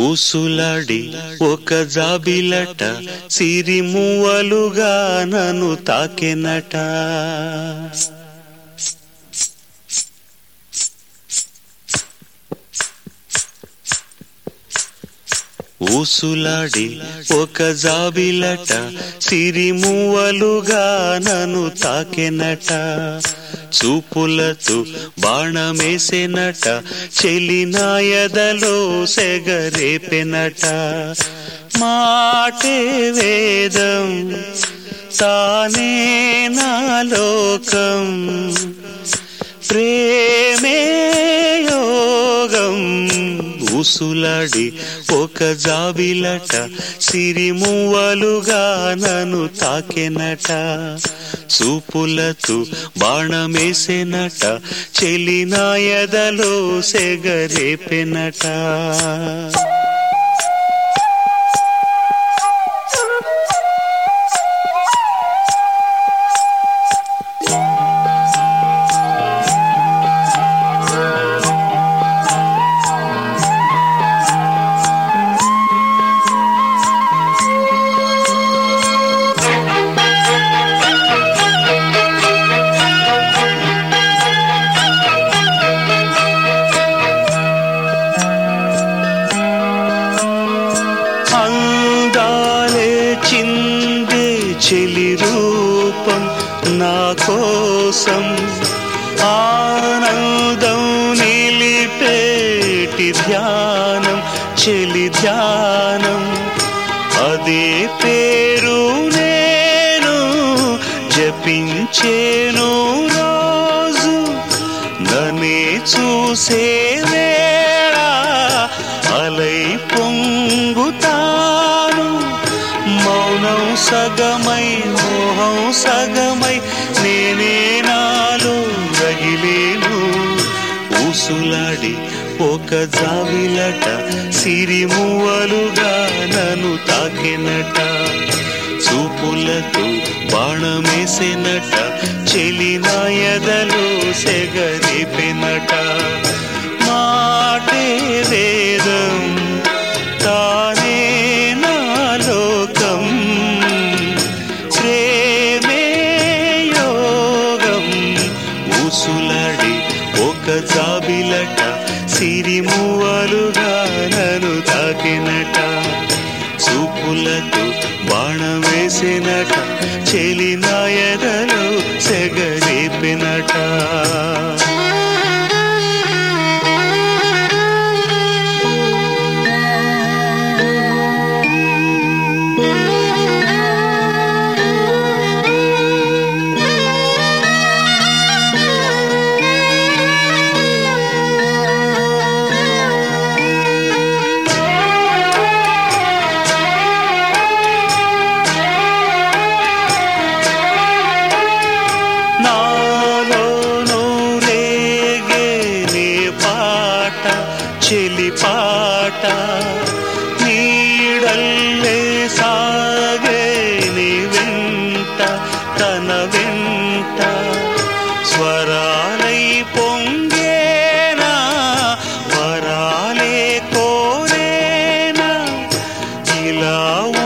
ఊసులాడి ఒక జాబిలట సిరిమువ్వలుగా నన్ను తాకెనట ఊసులాడి ఒక జాబిలట సిరిమువ్వలుగా నన్ను తాకెనట చూపులతో బాణమేసెనట చెలినాయదలో సెగరేపెనట మాటే వేదం తానే నా లోకం ప్రేమే యోగం ఊసులాడి ఒక జాబిలట సిరిమువ్వలుగా నన్ను తాకెనట చూపులతో బాణమేసెనట చెలినాయదలో సెగరేపెనట అందాలే చిందే చెలి రూపం నా కోసం ఆనందం నిలిపేటి ధ్యానం చెలి ధ్యానం అదే పేరు నేను జపించేను రోజు నన్నే చూసే వేళ అలై పొంగుతాను మౌనం సగమై మోహం సగమై నేనే నాలో రగిలేను ఊసులాడి ఒక జావిలట సిరిమువ్వలుగా నన్ను తాకెనట చూపులతో బాణమేసెనట చెలినాయదలో సెగరేపెనట మాటే వేదం తానే నా లోకం ప్రేమే యోగం ఊసులాడి ఒక జాబిలట సిరిమువ్వలుగా నన్ను తాకినట చూపులతో బాణమేసినట చెలినాయదలో సెగరేపినట నాలోనూ రేగే నీ పాట చెలి పాట నీడల్లే సాగే నీ వెంట తన వెంట స్వరాలై పొంగేనా వరాలే కోరేనా ఇలా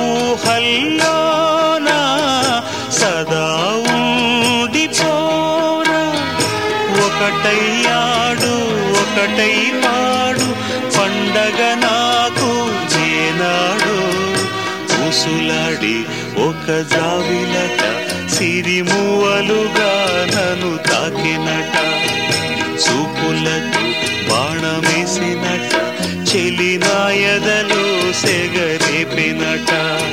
ఊహల్లోనా సదా ఉండిపోనా ఒకటయ్యాడు ఒకటై పాడు పండగ నాకు చేనాడు ఊసులాడి ఒక జావిలట సిరిమువలుగా నన్ను తాకినట చూపులతో బాణమేసినట చెలినాయదలో సెగరేపినట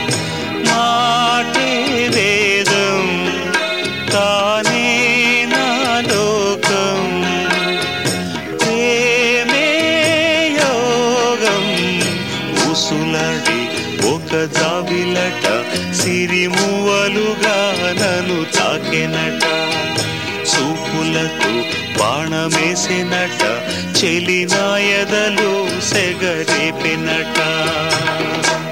మాటే వేదం తానే నా లోకం ప్రేమే యోగం ఊసులాడి ఒక జాబిలట సిరిమువ్వలుగా నన్ను తాకెనట చూపులతో బాణమేసినట చెలినాయదలో సెగరేపినట